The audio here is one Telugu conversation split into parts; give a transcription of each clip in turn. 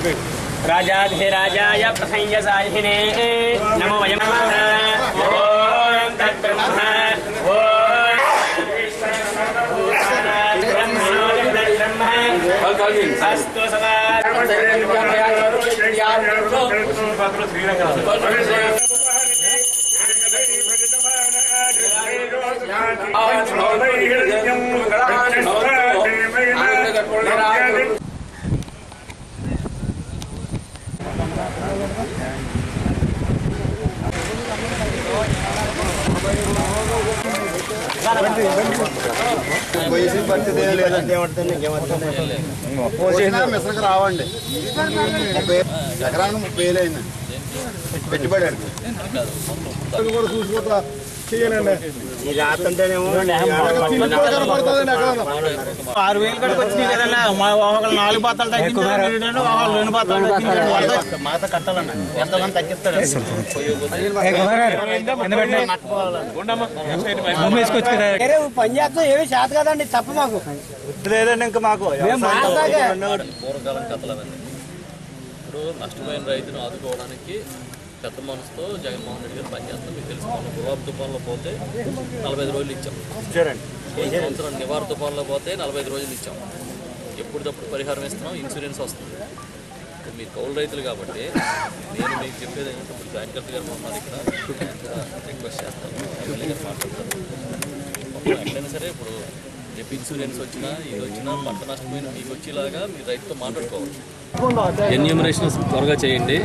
राजाधिराजाय प्रसंयसाहिने नमो वयं ॐ तत्ब्रह्म ॐ ब्रह्म अस्तु सदा పోయేసిన పరిస్థితి ఏం లేదండి పోసినా మిసరకు రావండి ముప్పై ఎకరానికి ముప్పై వేలు అయింది పెట్టుబడి అండి కూడా చూసుకోతా చెయ్యనండి ఈ రాత్రంటేనేమో ఆరు వేలు కడికి వచ్చినాయి కదన్నా మా ఒకళ్ళు నాలుగు బత్తాలు తగ్గించారు ఒకళ్ళు రెండు బత్తాలు తగ్గించారు మాత కట్టాలన్న ఎంతమంది తగ్గిస్తాడు వేరే పని చేస్తాం ఏమీ చేత కదండి తప్ప మాకు లేదండి ఇంకా మాకు మేము మాట్లాడే పూర్వకాలం కథలు అవన్నీ ఇప్పుడు నష్టపోయిన రైతును ఆదుకోవడానికి పెద్ద మనసుతో జగన్మోహన్ రెడ్డి గారు పనిచేస్తాం మీకు తెలుసు మొన్న గులాబ్ తుఫాన్లో పోతే నలభై ఐదు రోజులు ఇచ్చాం ఈ సంవత్సరం నివార తుఫాన్లో పోతే నలభై ఐదు రోజులు ఇచ్చాం ఎప్పటికప్పుడు పరిహారం ఇస్తున్నాం ఇన్సూరెన్స్ వస్తుంది ఇప్పుడు మీరు కౌలు రైతులు కాబట్టి నేను మీకు చెప్పేది ఏంటంటే ఇప్పుడు జాయింట్ కలెక్టర్ గారు ఉన్నారు ఇక్కడ రిక్వెస్ట్ చేస్తాను ఎమ్మెల్యే గారు మాట్లాడతారు మొత్తం ఎక్కడైనా సరే ఇప్పుడు రేపు ఇన్సూరెన్స్ వచ్చినా ఇది వచ్చినా పంట నష్టపోయిన మీకు వచ్చేలాగా మీరు రైతుతో మాట్లాడుకోవాలి ఎన్యూమరేషన్ త్వరగా చేయండి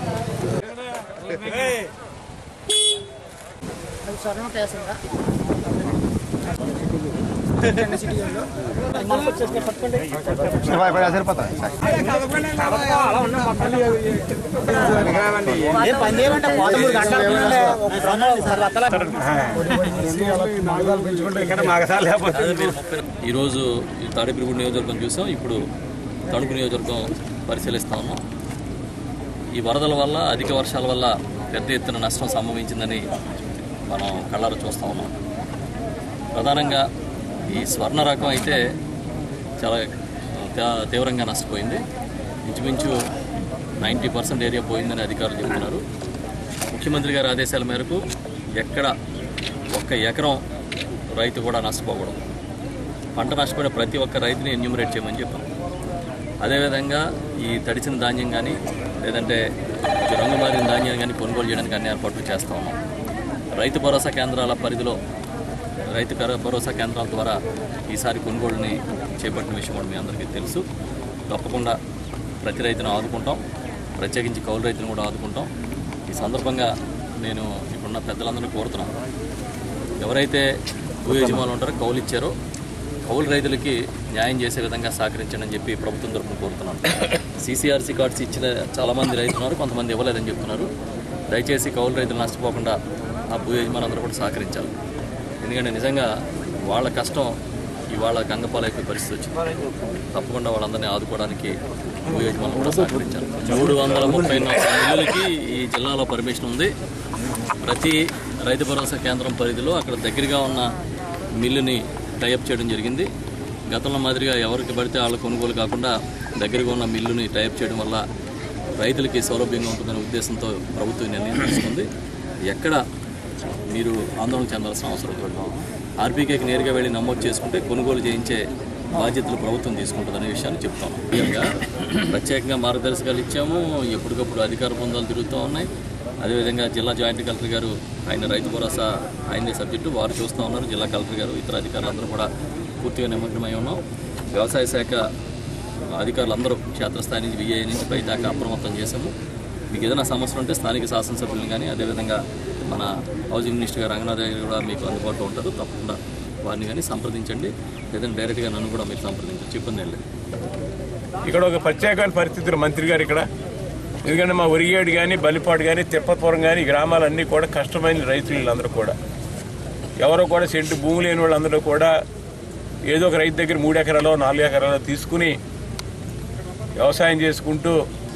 ఏం పని చేయమంటే పదమూడు గంటలు ఒక రెండు సార్లు అత్తలా ఈరోజు ఈ తాడేపల్లిగూడ నియోజకవర్గం చూసాం ఇప్పుడు తణుకు నియోజకవర్గం పరిశీలిస్తా ఉన్నాం ఈ వరదల వల్ల అధిక వర్షాల వల్ల పెద్ద ఎత్తున నష్టం సంభవించిందని మనం కళ్ళారా చూస్తూ ఉన్నాం ప్రధానంగా ఈ స్వర్ణ రకం అయితే చాలా తే- తీవ్రంగా నష్టపోయింది ఇంచుమించు నైంటీ పర్సెంట్ ఏరియా పోయిందని అధికారులు చెబుతున్నారు ముఖ్యమంత్రి గారి ఆదేశాల మేరకు ఎక్కడ ఒక్క ఎకరం రైతు కూడా నష్టపోకూడదు పంట నష్టపోయిన ప్రతి ఒక్క రైతుని ఎన్యూమరేట్ చేయమని చెప్పాం అదేవిధంగా ఈ తడిచిన ధాన్యం కానీ లేదంటే కొంచెం రంగు మారిన ధాన్యం కానీ కొనుగోలు చేయడానికి అన్ని ఏర్పాట్లు చేస్తూ ఉన్నాం రైతు భరోసా కేంద్రాల పరిధిలో రైతు భరో- భరోసా కేంద్రాల ద్వారా ఈసారి కొనుగోలుని చేపట్టిన విషయం కూడా మీ అందరికీ తెలుసు తప్పకుండా ప్రతి రైతును ఆదుకుంటాం ప్రత్యేకించి కౌలు రైతును కూడా ఆదుకుంటాం ఈ సందర్భంగా నేను ఇప్పుడున్న పెద్దలందరినీ కోరుతున్నాను ఎవరైతే భూ యజమానులు ఉంటారో కౌలు ఇచ్చారో కౌలు రైతులకి న్యాయం చేసే విధంగా సహకరించండి అని చెప్పి ప్రభుత్వం తరఫున కోరుతున్నాను సీసీఆర్సీ కార్డ్స్ ఇచ్చిన చాలామంది రైతులు ఉన్నారు కొంతమంది ఇవ్వలేదని చెప్తున్నారు దయచేసి కౌలు రైతులు నష్టపోకుండా ఆ భూ యజమానులందరూ కూడా సహకరించాలి ఎందుకంటే నిజంగా వాళ్ళ కష్టం ఇవాళ గంగపాలైపోయే పరిస్థితి వచ్చింది తప్పకుండా వాళ్ళందరినీ ఆదుకోవడానికి భూ యజమానులు కూడా సహకరించాలి మూడు వందల ముప్పై నాలుగు మిల్లులకి ఈ జిల్లాలో పర్మిషన్ ఉంది ప్రతి రైతు భరోసా కేంద్రం పరిధిలో అక్కడ దగ్గరగా ఉన్న మిల్లుని టైఅప్ చేయడం జరిగింది గతంలో మాదిరిగా ఎవరికి పడితే వాళ్ళ కొనుగోలు కాకుండా దగ్గరగా ఉన్న మిల్లుని టైఅప్ చేయడం వల్ల రైతులకి సౌలభ్యంగా ఉంటుందనే ఉద్దేశంతో ప్రభుత్వం ఈ నిర్ణయం తీసుకుంది ఎక్కడ మీరు ఆందోళన చెందాల్సిన అవసరం లేదు ఆర్బీకేకి నేరుగా వెళ్ళి నమోదు చేసుకుంటే కొనుగోలు చేయించే బాధ్యతలు ప్రభుత్వం తీసుకుంటుందనే విషయాన్ని చెప్తాను ముఖ్యంగా ప్రత్యేకంగా మార్గదర్శకాలు ఇచ్చాము ఎప్పటికప్పుడు అధికార బృందాలు తిరుగుతూ ఉన్నాయి అదేవిధంగా జిల్లా జాయింట్ కలెక్టర్ గారు ఆయన రైతు భరోసా ఆయనే సబ్జెక్టు వారు చూస్తూ ఉన్నారు జిల్లా కలెక్టర్ గారు ఇతర అధికారులందరూ కూడా పూర్తిగా నిమగ్నమై ఉన్నాం వ్యవసాయ శాఖ అధికారులందరూ క్షేత్రస్థాయి నుంచి విఐ నుంచి పై దాకా అప్రమత్తం చేశాము మీకు ఏదైనా సమస్యలు ఉంటే స్థానిక శాసనసభ్యులను కానీ అదేవిధంగా మన హౌసింగ్ మినిస్టర్ గారు రంగనాథ్ గారు కూడా మీకు అందుబాటులో ఉంటారు తప్పకుండా వారిని కానీ సంప్రదించండి లేదంటే డైరెక్ట్గా నన్ను కూడా మీరు సంప్రదించండి చెప్పండి ఏం లేదు ఇక్కడ ఒక ప్రత్యేకమైన పరిస్థితులు మంత్రి గారు ఇక్కడ ఎందుకంటే మా ఒరిగేడు కానీ బలిపాడు కానీ తిప్పపురం కానీ ఈ గ్రామాలన్నీ కూడా కష్టమైన రైతులు వీళ్ళందరూ కూడా ఎవరో కూడా సెంటు భూమి లేని వాళ్ళందరూ కూడా ఏదో ఒక రైతు దగ్గర మూడు ఎకరాలో నాలుగు ఎకరాలో తీసుకుని వ్యవసాయం చేసుకుంటూ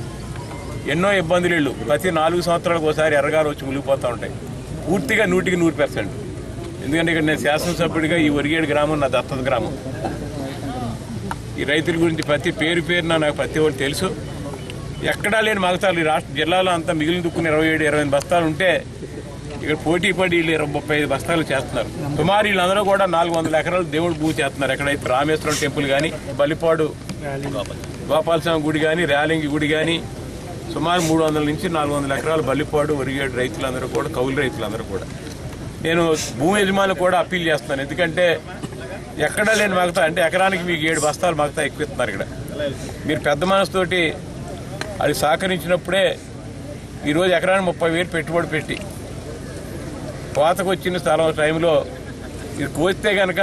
ఎన్నో ఇబ్బందులు వీళ్ళు ప్రతి నాలుగు సంవత్సరాలకు ఒకసారి ఎర్రగాలు వచ్చి మునిగిపోతూ ఉంటాయి పూర్తిగా నూటికి నూరు పర్సెంట్ ఎందుకంటే ఇక్కడ నేను శాసనసభ్యుడిగా ఈ ఒరిగేడు గ్రామం నా దత్తత గ్రామం ఈ రైతుల గురించి ప్రతి పేరు పేరున నాకు ప్రతి ఒక్కరు తెలుసు ఎక్కడా లేని మగతాలు ఈ రాష్ట్ర జిల్లాలో అంతా మిగిలిన దుక్కుని ఇరవై ఏడు ఇరవై ఎనిమిది బస్తాలు ఉంటే ఇక్కడ పోటీ పడి వీళ్ళు ఇరవై ముప్పై ఐదు బస్తాలు చేస్తున్నారు సుమారు వీళ్ళందరూ కూడా నాలుగు వందల ఎకరాలు దేవుడు భూ చేస్తున్నారు ఎక్కడైతే రామేశ్వరం టెంపుల్ కానీ బలిపాడు గోపాలస్వామి గుడి కానీ ర్యాలింగి గుడి కానీ సుమారు మూడు వందల నుంచి నాలుగు వందల ఎకరాలు బల్లిపాడు ఒరిగేడు రైతులందరూ కూడా కౌలు రైతులందరూ కూడా నేను భూమి యజమానులు కూడా అప్పీల్ చేస్తున్నాను ఎందుకంటే ఎక్కడా లేని మగతా అంటే ఎకరానికి మీకు ఏడు బస్తాలు మగతా ఎక్కువ ఇస్తున్నారు ఇక్కడ మీరు పెద్ద మనసుతోటి అది సహకరించినప్పుడే ఈరోజు ఎకరానికి ముప్పై వేలు పెట్టుబడి పెట్టి కోతకు వచ్చిన స్థలం టైంలో ఇది కోస్తే కనుక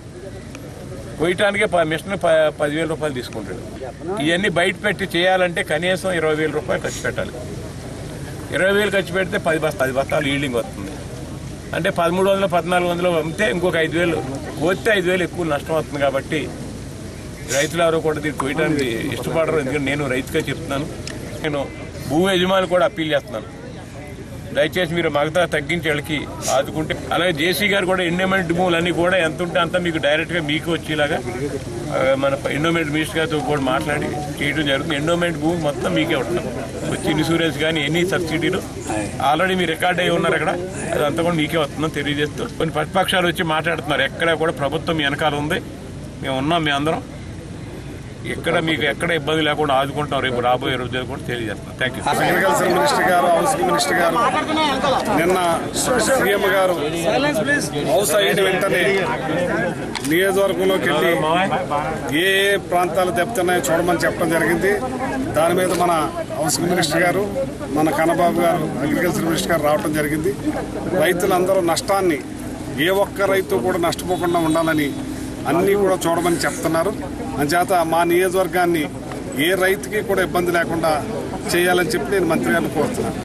కోయటానికే ప- మిషన్ ప- పదివేల రూపాయలు తీసుకుంటాడు ఇవన్నీ బయట పెట్టి చేయాలంటే కనీసం ఇరవై వేల రూపాయలు ఖర్చు పెట్టాలి ఇరవై వేలు ఖర్చు పెడితే పది బస్తా పది బస్తాలు ఈల్డింగ్ వస్తుంది అంటే పదమూడు వందలు పద్నాలుగు వందలు అమ్మితే ఇంకొక ఐదు వేలు కోస్తే ఐదు వేలు ఎక్కువ నష్టం వస్తుంది కాబట్టి రైతులు ఎవరు కూడా దీన్ని కోయడానికి ఇష్టపడరు ఎందుకంటే నేను రైతుగా చెప్తున్నాను నేను భూమి యజమాని కూడా అప్పీల్ చేస్తున్నాను దయచేసి మీరు మగతా తగ్గించి వాళ్ళకి ఆదుకుంటే అలాగే జేసీ గారు కూడా ఎండోమెంట్ భూములన్నీ కూడా ఎంత ఉంటే అంత మీకు డైరెక్ట్ గా మీకు వచ్చేలాగా ఆ, మన ఎండోమెంట్ మినిస్టర్ గారితో కూడా మాట్లాడి చేయడం జరుగుతుంది ఎండోమెంట్ భూమి మొత్తం మీకే ఉంటుంది వచ్చి ఇన్సూరెన్స్ కానీ ఎన్ని సబ్సిడీలు ఆల్రెడీ మీరు రికార్డ్ అయ్యి ఉన్నారు అక్కడ అదంతా కూడా మీకే వస్తుందని తెలియజేస్తూ కొన్ని ప్రతిపక్షాలు వచ్చి మాట్లాడుతున్నారు ఎక్కడ కూడా ప్రభుత్వం మీ వెనకాల ఉంది మేము ఉన్నాం మీ అందరం ఎక్కడ మీకు ఎక్కడ ఇబ్బంది లేకుండా ఆదుకుంటాం రేపు రాబోయే రోజులు కూడా తెలియజేస్తాం థ్యాంక్ యూ అగ్రికల్చర్ మినిస్టర్ గారు హౌసింగ్ మినిస్టర్ గారు నిన్న సీఎం గారు హౌస్ అయిన వెంటనే నియోజకవర్గంలోకి వెళ్ళి ఏ ఏ ప్రాంతాలు దెబ్బతిన్నాయో చూడమని చెప్పడం జరిగింది దాని మీద మన హౌసింగ్ మినిస్టర్ గారు మన కన్నబాబు గారు అగ్రికల్చర్ మినిస్టర్ గారు రావడం జరిగింది రైతులందరూ నష్టాన్ని ఏ ఒక్క రైతు కూడా నష్టపోకుండా ఉండాలని అన్నీ కూడా చూడమని చెప్తున్నారు అంచేత మా నియోజకవర్గాన్ని ఏ రైతుకి కూడా ఇబ్బంది లేకుండా చేయాలని చెప్పి నేను మంత్రి గారిని కోరుతున్నాను